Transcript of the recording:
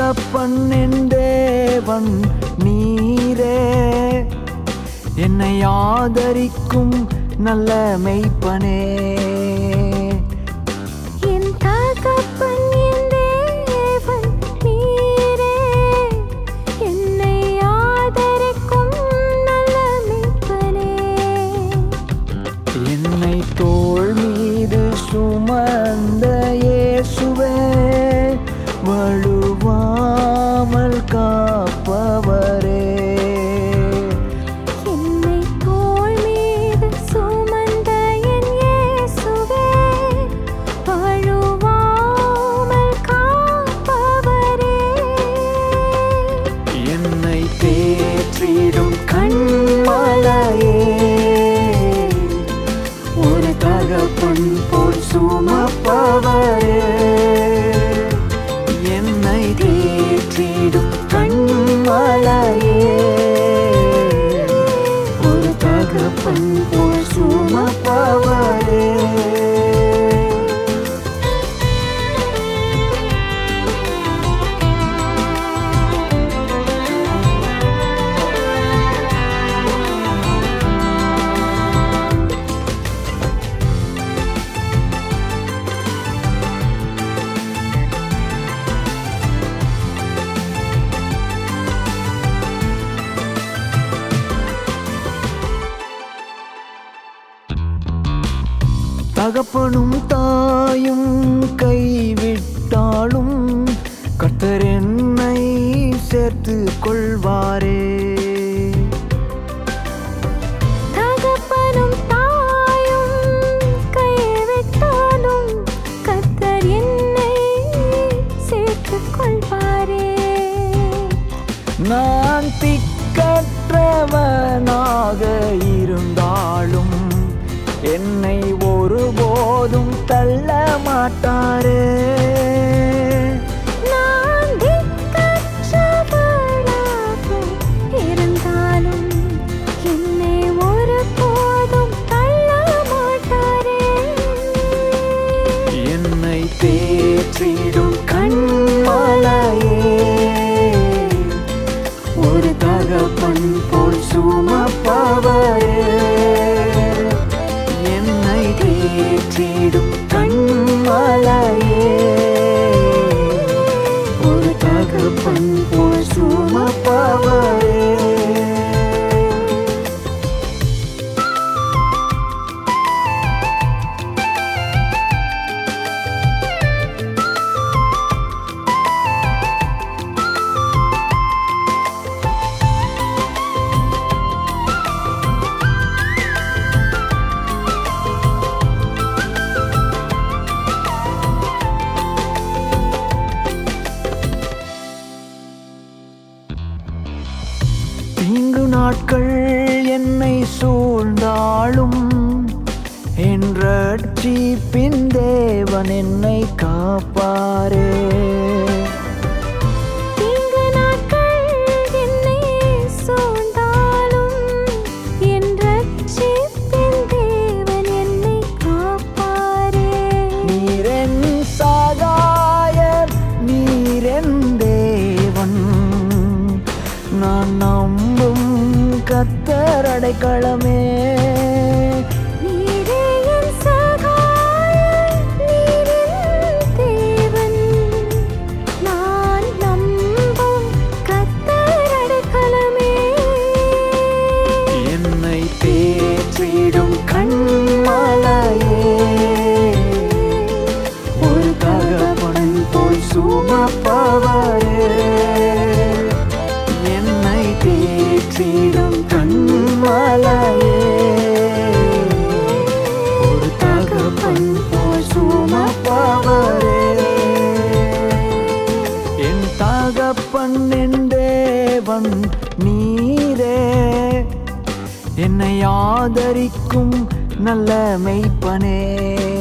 தகப்பன் என் தேவன் நீரே என்னை ஆதரிக்கும் நல்ல மெய்ப்பனே என் தகப்பன் என் தேவன் நீரே என்னை ஆதரிக்கும் நல்ல மீட்பனே என்னை தோள் மீது சுமந்த இயேசுவே வழுவாமல் காப்பவரே என்னை தோள் மீது சுமந்த என் இயேசுவே வழுவாமல் காப்பவரே என்னை தேற்றிடும் கண்மலையே ஒரு தகப்பன் போல் சுமப்பவரே என்னை தேற்றிடும் கண்மலையே ஒரு தகப்பன் போல் சுமப்பவரே தகப்பனும் தாயும் கைவிட்டாலும் கர்த்தர் என்னை சேர்த்து கொள்வாரே தகப்பனும் தாயும் கைவிட்டாலும் கர்த்தர் என்னை சேர்த்துக் கொள்வாரே நான் திக்கற்றவனாக இருந்தாலும் என்னை ஒருபோதும் தள்ள மாட்டாரே நான் திக்கற்றவளாக இருந்தாலும் என்னை ஒருபோதும் தள்ள மாட்டாரே என்னை தேற்றிடும் கண்மலையே ஒரு தகப்பன் போல் சுமப்பவரே என்னை தேற்றிடும் கண்மலையே ஒரு தகப்பன் போல் சுமப்பவரே தீங்கு நாட்கள் என்னை சூழ்ந்தாலும் என் ரட்சிப்பின் தேவன் என்னை காப்பாரே தீங்கு நாட்கள் என்னை சூழ்ந்தாலும் என் ரட்சிப்பின் தேவன் என்னை காப்பாரே நீரென் சகாயர் நீரென் தேவன் நான் நம்பும் கத்தர் அடைக்கலமே நீரே என் சகாயர் நீரின் தேவன் நான் நம்பும் கர்த்தர் அடைக்கலமே என்னை தேற்றிடும் கண்மலையே ஒரு தகப்பன் போல் சுமப்பவரே என்னை தேற்றிடும் கண்மலையே ஒரு தகப்பன் போல் சுமப்பவரே என் தகப்பன் என் தேவன் நீரே என்னை ஆதரிக்கும் நல்ல மெய்ப்பனே